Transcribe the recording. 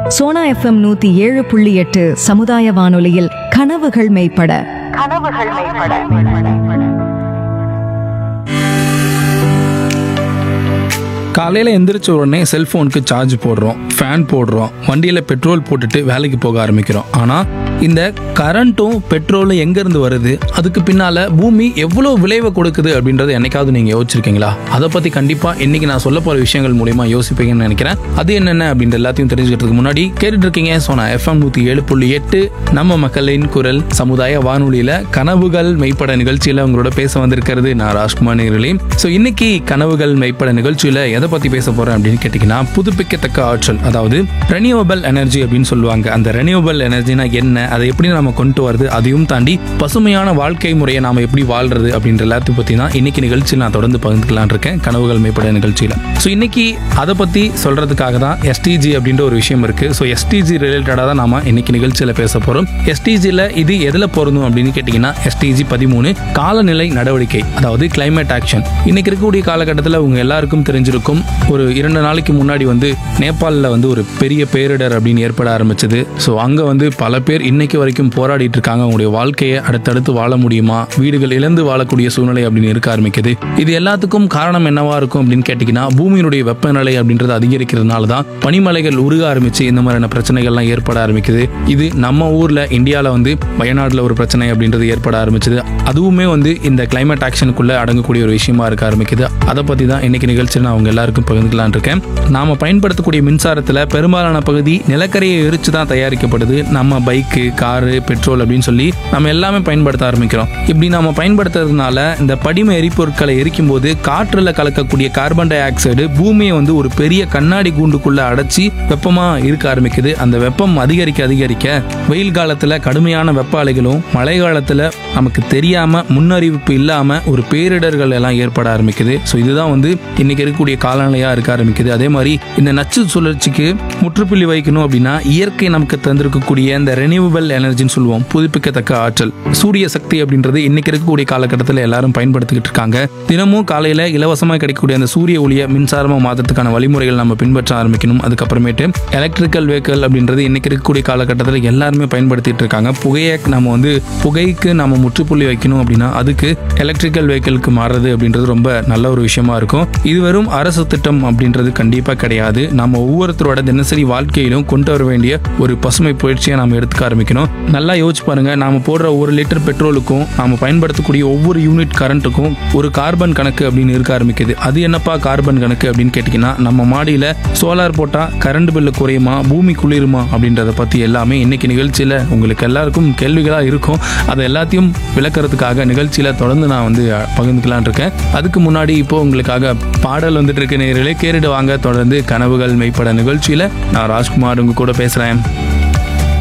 Sona FM நூத்தி ஏழு புள்ளி எட்டு சமுதாய வானொலியில் கனவுகள் மெய்ப்பட கனவுகள் மேம்பட காலையில் எந்திரிச்ச உடனே செல்ஃபோனுக்கு சார்ஜ் போடுறோம் ஃபேன் போடுறோம் வண்டியில் பெட்ரோல் போட்டுட்டு வேலைக்கு போக ஆரம்பிக்கிறோம் ஆனால் இந்த கரண்ட்டும் பெட்ரோலும் எங்கேருந்து வருது அதுக்கு பின்னால் பூமி எவ்வளோ விளைவை கொடுக்குது அப்படின்றத என்னைக்காவது நீங்கள் யோசிச்சிருக்கீங்களா அதை பற்றி கண்டிப்பாக இன்னைக்கு நான் சொல்ல போகிற விஷயங்கள் மூலிமா யோசிப்பீங்கன்னு நினைக்கிறேன் அது என்னென்ன அப்படின்ற எல்லாத்தையும் தெரிஞ்சுக்கிறதுக்கு முன்னாடி கேட்டுட்டு இருக்கீங்க ஸோ நான் எஃப்எம் நூற்றி ஏழு புள்ளி எட்டு நம்ம மக்களின் குரல் சமுதாய வானொலியில் கனவுகள் மெய்ப்பட நிகழ்ச்சியில் உங்களோட பேச வந்திருக்கிறது நான் ராஜ்குமார் நேர்களே ஸோ இன்னைக்கு கனவுகள் மெய்ப்பட நிகழ்ச்சியில் எதை பற்றி பேச போகிறேன் அப்படின்னு கேட்டிங்கன்னா புதுப்பிக்கத்தக்க ஆற்றல் அதாவது ரெனியூவபிள் எனர்ஜி அப்படின்னு சொல்லுவாங்க அந்த ரெனியூவபிள் எனர்ஜினா என்ன அதை எப்படி நம்ம கொண்டு வருது அதையும் தாண்டி பசுமையான வாழ்க்கை முறையை நாம எப்படி வாழ்றது அப்படின்ற எல்லாத்தையும் பற்றி தான் இன்னைக்கு நிகழ்ச்சியில் நான் தொடர்ந்து பகிர்ந்துக்கலாம்னு இருக்கேன் கனவுகள் மேம்பட நிகழ்ச்சியில் ஸோ இன்னைக்கு அதை பற்றி சொல்றதுக்காக தான் எஸ்டிஜி அப்படின்ற ஒரு விஷயம் இருக்கு ஸோ எஸ்டிஜி ரிலேட்டடாக தான் நாம இன்னைக்கு நிகழ்ச்சியில் பேச போகிறோம் எஸ்டிஜியில் இது எதில் பொருந்தும் அப்படின்னு கேட்டிங்கன்னா எஸ்டிஜி பதிமூணு காலநிலை நடவடிக்கை அதாவது கிளைமேட் ஆக்ஷன் இன்னைக்கு இருக்கக்கூடிய காலகட்டத்தில் உங்க எல்லாருக்கும் தெரிஞ்சிருக்கும் ஒரு இரண்டு நாளைக்கு முன்னாடி வந்து நேபாளில் வந்து ஒரு பெரிய பேரிடர் அப்படின்னு ஏற்பட ஆரம்பிச்சது ஸோ அங்கே வந்து பல பேர் இன்னைக்கு வரைக்கும் போராடிட்டு இருக்காங்க அவங்களுடைய வாழ்க்கையை அடுத்தடுத்து வாழ முடியுமா வீடுகள் இழந்து வாழக்கூடிய சூழ்நிலை அப்படின்னு இருக்க ஆரம்பிக்குது இது எல்லாத்துக்கும் காரணம் என்னவா இருக்கும் அப்படின்னு கேட்டிங்கன்னா பூமியினுடைய வெப்பநிலை அப்படின்றது அதிகரிக்கிறதுனால தான் பனிமலைகள் உருக ஆரம்பிச்சு இந்த மாதிரியான பிரச்சனைகள்லாம் ஏற்பட ஆரம்பிக்குது இது நம்ம ஊரில் இந்தியாவில் வந்து வயநாட்டில் ஒரு பிரச்சனை அப்படின்றது ஏற்பட ஆரம்பிச்சது அதுவுமே வந்து இந்த கிளைமேட் ஆக்ஷனுக்குள்ளே அடங்கக்கூடிய ஒரு விஷயமா இருக்க ஆரம்பிக்குது அதை பற்றி தான் இன்னைக்கு நிகழ்ச்சியில் நான் அவங்க எல்லாருக்கும் பகிர்ந்துக்கலாம்னு இருக்கேன் நாம பயன்படுத்தக்கூடிய மின்சாரத்தில் பெரும்பாலான பகுதி நிலக்கரியை எரிச்சு தான் தயாரிக்கப்படுது நம்ம பைக்கு காரு பெட்ரோல் அப்படின்னு சொல்லி நம்ம எல்லாமே பயன்படுத்த ஆரம்பிக்கிறோம் இப்படி நம்ம பயன்படுத்துறதுனால இந்த படிம எரிபொருட்களை எரிக்கும் போது காற்றுல கலக்கக்கூடிய கார்பன் டை ஆக்சைடு பூமியை வந்து ஒரு பெரிய கண்ணாடி கூண்டுக்குள்ள அடைச்சி வெப்பமா இருக்க ஆரம்பிக்குது அந்த வெப்பம் அதிகரிக்க அதிகரிக்க வெயில் காலத்துல கடுமையான வெப்ப அலைகளும் மழை காலத்துல நமக்கு தெரியாம முன்னறிவிப்பு இல்லாம ஒரு பேரிடர்கள் எல்லாம் ஏற்பட ஆரம்பிக்குது ஸோ இதுதான் வந்து இன்னைக்கு இருக்கக்கூடிய காலநிலையா இருக்க ஆரம்பிக்குது அதே மாதிரி இந்த நச்சு சுழற்சிக்கு முற்றுப்புள்ளி வைக்கணும் அப்படின்னா இயற்கை நமக்கு தந்திருக்கக்கூடிய இந்த ரெனியூவபிள் எனர்ஜின்னு சொல்லுவோம் புதுப்பிக்கத்தக்க ஆற்றல் சூரிய சக்தி அப்படின்றது இன்னைக்கு இருக்கக்கூடிய காலகட்டத்தில் எல்லாரும் பயன்படுத்திக்கிட்டு இருக்காங்க தினமும் காலையில இலவசமாக கிடைக்கக்கூடிய அந்த சூரிய ஒளியை மின்சாரமாக மாற்றத்துக்கான வழிமுறைகள் நம்ம பின்பற்ற ஆரம்பிக்கணும் அதுக்கப்புறமேட்டு எலக்ட்ரிக்கல் வெஹிக்கல் அப்படின்றது இன்னைக்கு இருக்கக்கூடிய காலகட்டத்தில் எல்லாருமே பயன்படுத்திட்டு இருக்காங்க புகையை நம்ம வந்து புகைக்கு நம்ம முற்றுப்புள்ளி வைக்கணும் அப்படின்னா அதுக்கு எலக்ட்ரிக்கல் வெஹிக்கிளுக்கு மாறுறது அப்படின்றது ரொம்ப நல்ல ஒரு விஷயமா இருக்கும் இது வெறும் அரசு திட்டம் அப்படின்றது கண்டிப்பா கிடையாது நம்ம ஒவ்வொருத்தரோட தினசரி வாழ்க்கையிலும் கொண்டு வர வேண்டிய ஒரு பசுமை புரட்சியை நாம எடுத்துக்க ஆரம்பிக்கணும் நல்லா யோசிச்சு பாருங்க நாம போடுற ஒரு லிட்டர் பெட்ரோலுக்கும் நாம பயன்படுத்தக்கூடிய ஒவ்வொரு யூனிட் கரண்ட்டுக்கும் ஒரு கார்பன் கணக்கு அப்படின்னு இருக்க ஆரம்பிக்குது அது என்னப்பா கார்பன் கணக்கு அப்படின்னு கேட்டிங்கன்னா நம்ம மாடியில சோலார் போட்டா கரண்ட் பில்லு குறையுமா பூமி குளிருமா அப்படின்றத பத்தி எல்லாமே இன்னைக்கு நிகழ்ச்சியில உங்களுக்கு எல்லாருக்கும் கேள்விகளா இருக்கும் அதை எல்லாத்தையும் விளக்கறதுக்காக நிகழ்ச்சியில தொடர்ந்து நான் வந்து அஹ், பகிர்ந்துக்கலாம்னு இருக்கேன் அதுக்கு முன்னாடி இப்போ உங்களுக்காக பாடல் வந்துட்டு இருக்க நேர்களே கேட்டுட்டு வாங்க தொடர்ந்து கனவுகள் மெய்ப்பட நிகழ்ச்சியில நான் ராஜ்குமார் உங்க கூட பேசுறேன்